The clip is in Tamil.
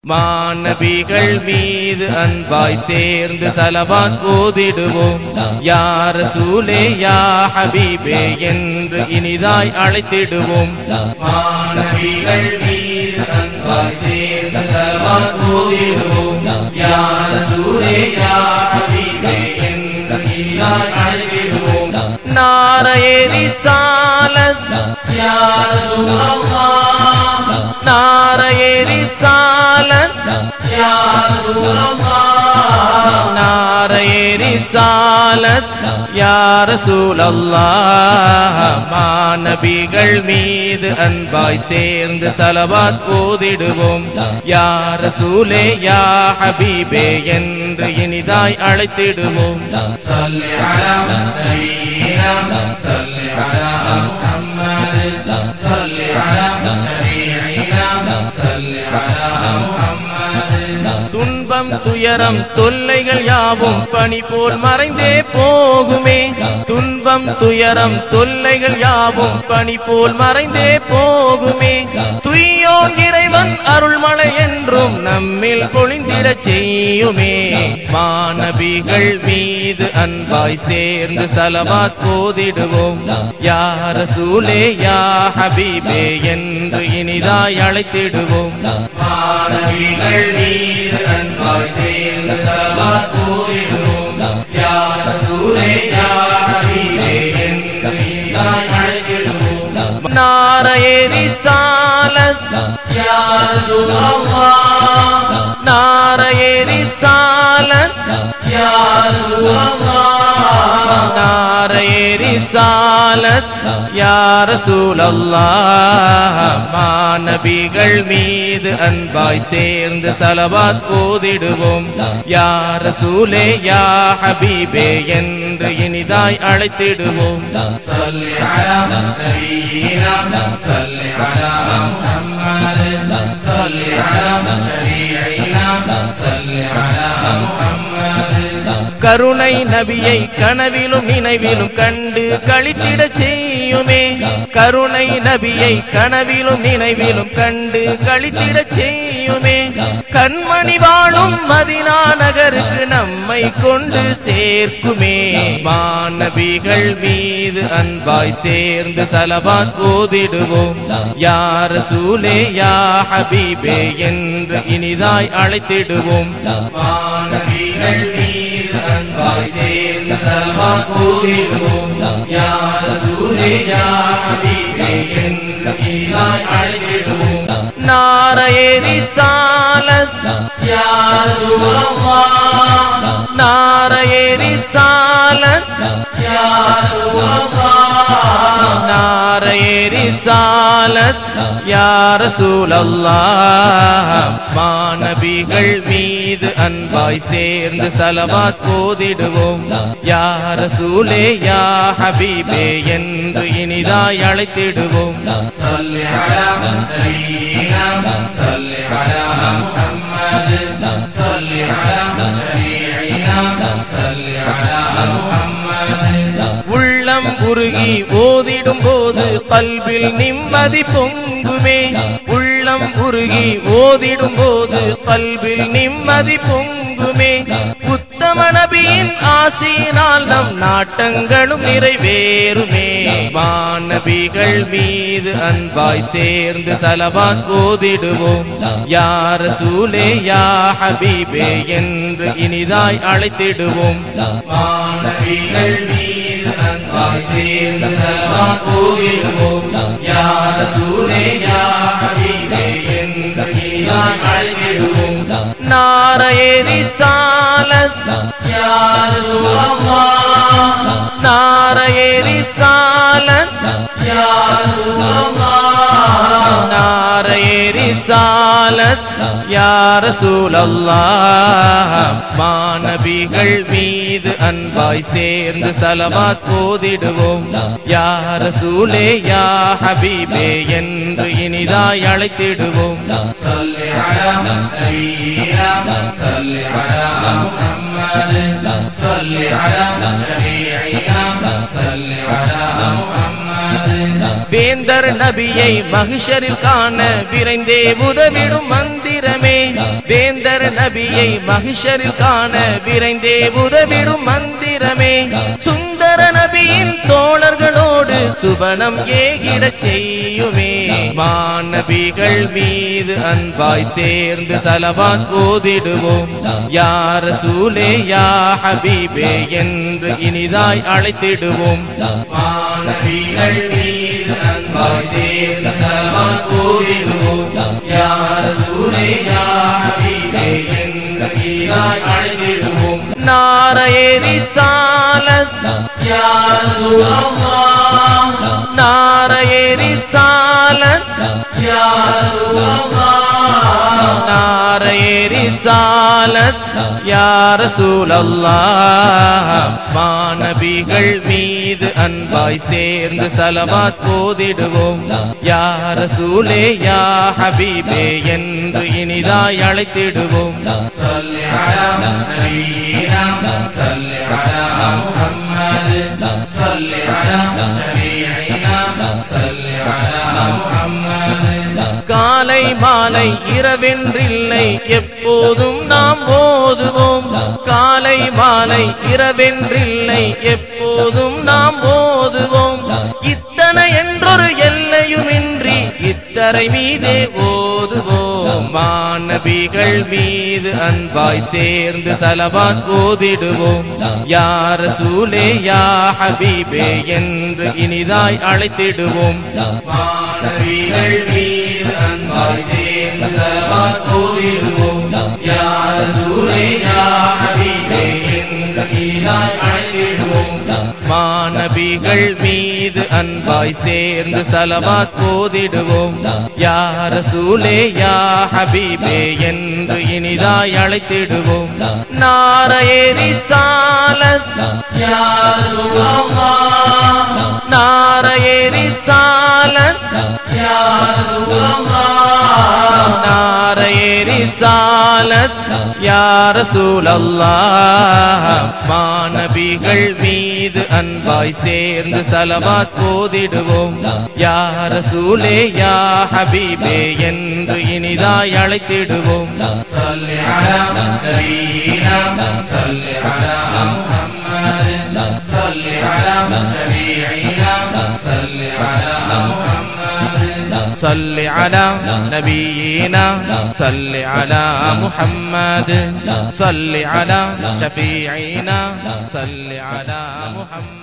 மாநபிகள் மீது அன்பாய் சேர்ந்து சலவாத் ஓதிடுவோம் யார் சூலே யா ஹபீபே என்று இனிதாய் அழைத்திடுவோம் மாநபிகள் மீது அன்பாய் சேர்ந்து சலவாத் ஓதிடுவோம் யார் சூலே யா ஹபீபே என்று இனிதாய் அழைத்திடுவோம் நாரையே ரிசாலத் யா ரசூலல்லாஹ் நாரையே ரிசாலத் யா ரசூலல்லாஹ் நாரையே ரிசாலத் யா ரசூலல்லாஹ் மாநபிகள் மீது அன்பாய் சேர்ந்து சலவாத் ஓதிடுவோம் யா ரசூலே யா ஹபீபே என்று இனிதாய் அழைத்திடுவோம் சல்லி அலா நபியினா சல்லி அலா முஹம்மது சல்லி அலா நபியினா சல்லி அலா முஹம்மது துன்பம் துயரம் தொல்லைகள் யாவும் பனி போல் மறைந்தே போகுமே துன்பம் துயரம் தொல்லைகள் யாவும் பனி போல் மறைந்தே போகுமே துய்யோன் இறைவன் அருள்மழை என்றும் நம்மில் பொழிந்திடச் செய்யுமே மாநபிகள் மீது அன்பாய் சேர்ந்து சலவாத் போதிடுவோம் யார சூலே யா ஹபீபே என்று இனிதாய் அழைத்திடுவோம் மாணவிகள் மீது அன்பாய் சேர்ந்து சலவாத் போதிடுவோம் யார சூலே யா ஹபீபே என்று இனிதாய் அழைத்திடுவோம் நாரையே ரிசாலத் யா ரசூலல்லாஹ் நாரையே ரிசாலத் யா ரசூலல்லாஹ் நாரையே ரிசாலத் யா ரசூலல்லாஹ் மாநபிகள் மீது அன்பாய் சேர்ந்து சலவாத் ஓதிடுவோம் யா ரசூலே யா ஹபீபே என்று இனிதாய் அழைத்திடுவோம் சல்லி அலா நபியினா சல்லி அலா முஹம்மது சல்லி அலா நபியினா சல்லி அலா முஹம்மது கருணை நபியை கனவிலும் நினைவிலும் கண்டு கழித்திட செய்யுமே கருணை நபியை கனவிலும் நினைவிலும் கண்டு கழித்திட செய்யுமே கண்மணி வாழும் மதினா நகருக்கு நம்மை கொண்டு சேர்க்குமே மாநபிகள் மீது அன்பாய் சேர்ந்து சலவாத் ஓதிடுவோம் யார் சூலே யா ஹபீபே என்று இனிதாய் அழைத்திடுவோம் மாநபிகள் மீது அன்பாய் சேர்ந்து சலவாத் ஓதிடுவோம் யார் சூலே யா ஹபீபே என்று இனிதாய் அழைத்திடுவோம் நாரையே ரிசாலத் யா ரசூலல்லாஹ் நாரையே ரிசாலத் யா ரசூலல்லாஹ் நாரையே ரிசாலத் யா ரசூலல்லாஹ் மாநபிகள் மீது அன்பாய் சேர்ந்து சலவாத் போதிடுவோம் யா ரசூலே யா ஹபீபே என்று இனிதாய் அழைத்திடுவோம் சல்லி அலா நபியினா சல்லி அலா முஹம்மது சல்லி அலா நபியினா சல்லி அலா முஹம்மது உள்ளம் உருகி ஓதிடும் போது கல்வில் நிம்மதி பொங்குமே உள்ளம் உருகி ஓதிடும் போது கல்வில் நிம்மதி பொங்குமே உத்தம நபியின் ஆசியினால் நம் நாட்டங்களும் நிறைவேறுமே வானபிகள் மீது அன்பாய் சேர்ந்து சலவாத் ஓதிடுவோம் யார் சூலே யா ஹபீபே என்று இனிதாய் அழைத்திடுவோம் வானபிகள் மீது அன்பாய் சேர்ந்து சலவாத் ஓதிடுவோம் யார் சூலே யா ஹபீபே என்று இனிதாய் அழைத்திடுவோம் நாரையே ரிசாலத் யா ரசூலல்லாஹ் நாரையே ரிசாலத் யா ரசூலல்லாஹ் நாரையே ரிசாலத் யா ரசூலல்லாஹ் மாநபிகள் மீது அன்பாய் சேர்ந்து சலவாத் போதிடுவோம் யா ரசூலே யா ஹபீபே என்று இனிதாய் அழைத்திடுவோம் சல்லி அலா நபியினா சல்லி அலா முஹம்மது சல்லி அலா நபியினா சல்லி அலா முஹம்மது வேந்தர் நபியை மகிஷரில் காண விரைந்தே உதவிடும் மந்திரமே வேந்தர் நபியை மகிஷரில் காண விரைந்தே உதவிடும் மந்திரமே சுந்தர நபியின் தோழர்களோடு சுபனம் ஏகிடச் செய்யுமே மாநபிகள் மீது அன்பாய் சேர்ந்து சலவாத் ஓதிடுவோம் யார் சூலே யா ஹபீபே என்று இனிதாய் அழைத்திடுவோம் மாநபிகள் மீது அன்பாய் சேர்ந்து சலவாத் ஓதிடுவோம் யார் சூலே யா ஹபீபே என்று இனிதாய் அழைத்திடுவோம் நாரையேறி சாலத் யார் சுலமான் நாரையேறி சாலத் யார் சுலமான் நாரையேறி சாலத் யார் சூழல்லாஹ் மாநபிகள் மீது அன்பாய் சேர்ந்து சலவாத் போதிடுவோம் யார் சூலே யா ஹபீபே என்று இனிதாய் அழைத்திடுவோம் சல்லி அலா நபீனா சல்லி அலா முஹம்மது சல்லி அலா ஷபீஇனா சல்லி அலா முஹம்மது காலை மாலை இரவென்றில்லை எப்போதும் நாம் ஓதுவோம் காலை மாலை இரவென்றில்லை எப்போதும் நாம் ஓதுவோம் இத்தனை என்றொரு எல்லையுமின்றி இத்தரை மீதே ஓதுவோம் மாநபிகள் மீது அன்பாய் சேர்ந்து சலவாத் ஓதிடுவோம் யார் சூலே யா ஹபீபே என்று இனிதாய் அழைத்திடுவோம் மாநபிகள் மீது அன்பாய் சேர்ந்து சலவாத் ஓதிடுவோம் யார் சூலே யா ஹபீபே என்று இனிதாய் அழைத்திடுவோம் மாநபிகள் மீது அன்பாய் சேர்ந்து சலவாத் போதிடுவோம் யார் சூலே யா ஹபீபே என்று இனிதாய் அழைத்திடுவோம் நாரையேறி சாலத் யார் சுலமான் நாரையேறி சாலத் யார் சுலமான் நாரையேறி சாலத் யார் சூழல்லாஹ் மாநபிகள் மீது அன்பாய் சேர்ந்து சலவாத் போதிடுவோம் யார் சூலே யா ஹபீபே என்று இனிதாய் அழைத்திடுவோம் சல்லி அலா நபீனா சல்லி அலா முஹம்மது சல்லி அலா ஷபீஇனா சல்லி அலா முஹம்மது صل على نبينا صل على محمد صل على شفيعنا صل على محمد